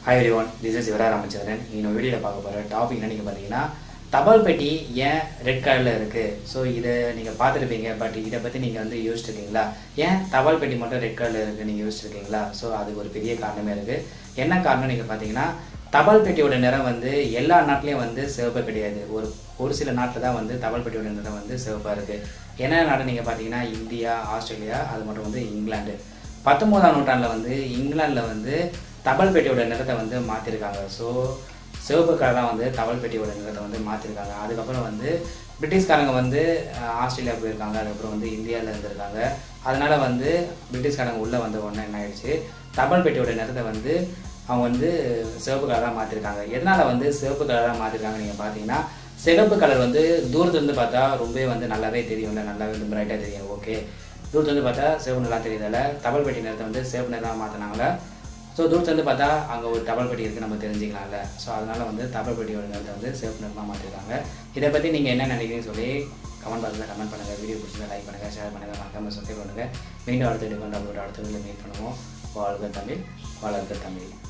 hi everyone this is Sivara Ramachandran இன்னும் வீடியோவில் பார்க்க போகிற டாபிக் என்ன நீங்கள் பார்த்தீங்கன்னா தபால் பெட்டி ஏன் ரெட் கலரில் இருக்குது ஸோ இதை நீங்கள் பார்த்துருப்பீங்க பட் இதை பற்றி நீங்கள் வந்து யோசிச்சிருக்கீங்களா ஏன் தபால் பெட்டி மட்டும் ரெட் கலரில் இருக்குது நீங்கள் யோசிச்சிருக்கீங்களா ஸோ அதுக்கு ஒரு பெரிய காரணமே இருக்குது என்ன காரணம் நீங்கள் பார்த்தீங்கன்னா தபால் பெட்டியோட நிறம் வந்து எல்லா நாட்டிலையும் வந்து சிவப்பு கிடையாது ஒரு ஒரு சில நாட்டில் தான் வந்து தபால் பெட்டியோட நிறம் வந்து சிவப்பாக இருக்குது என்ன நாடு நீங்கள் பார்த்தீங்கன்னா இந்தியா ஆஸ்திரேலியா அது மட்டும் வந்து இங்கிலாந்து பத்தொம்போதாம் நூற்றாண்டில் வந்து இங்கிலாந்தில் வந்து தபால் பெட்டியோட நிறத்தை வந்து மாற்றிருக்காங்க ஸோ சிவப்பு கலராக வந்து தபால் பெட்டியோட நிறத்தை வந்து மாற்றிருக்காங்க அதுக்கப்புறம் வந்து பிரிட்டிஷ்காரங்க வந்து அஹ், ஆஸ்திரேலியா போயிருக்காங்க அதுக்கப்புறம் வந்து இந்தியாவில் இருந்திருக்காங்க அதனால வந்து பிரிட்டிஷ்காரங்க உள்ளே வந்த உடனே என்ன ஆயிடுச்சு தபால் பெட்டியோட நிறத்தை வந்து அவங்க வந்து சிவப்பு கலராக மாற்றிருக்காங்க எதனால வந்து சிவப்பு கலராக மாற்றிருக்காங்க நீங்கள் பார்த்தீங்கன்னா சிவப்பு கலர் வந்து தூரத்துலேருந்து பார்த்தா ரொம்பவே வந்து நல்லாவே தெரியும்ல நல்லாவே வந்து பிரைட்டாக தெரியும் ஓகே தூரத்துலேருந்து பார்த்தா சிவப்பு நல்லா தெரியுதால தபால் பெட்டி நிறத்தை வந்து சிவப்பு நிறமாக மாற்றினாங்களா ஸோ தூரத்துலேருந்து பார்த்தா அங்கே ஒரு தபால் பெட்டி இருக்குது நம்ம தெரிஞ்சுக்கலாம்ல ஸோ அதனால் வந்து தபால் பெட்டியோட நிறத்தை வந்து சிவப்பு நிறமாக மாற்றிருக்காங்க இதை பற்றி நீங்கள் என்ன நினைக்கிறீங்கன்னு சொல்லி கமெண்ட் பாக்ஸில் கமெண்ட் பண்ணுங்கள் வீடியோ பிடிச்சிருந்தா லைக் பண்ணுங்கள் ஷேர் பண்ணுங்கள் மறக்காம சப்ஸ்கிரைப் பண்ணுங்கள் மீண்டும் அடுத்த டிஃபரெண்ட் அப்லோட் அடுத்த வீடியோ மீட் பண்ணுவோம் வாழ்க தமிழ் வளர்க தமிழ்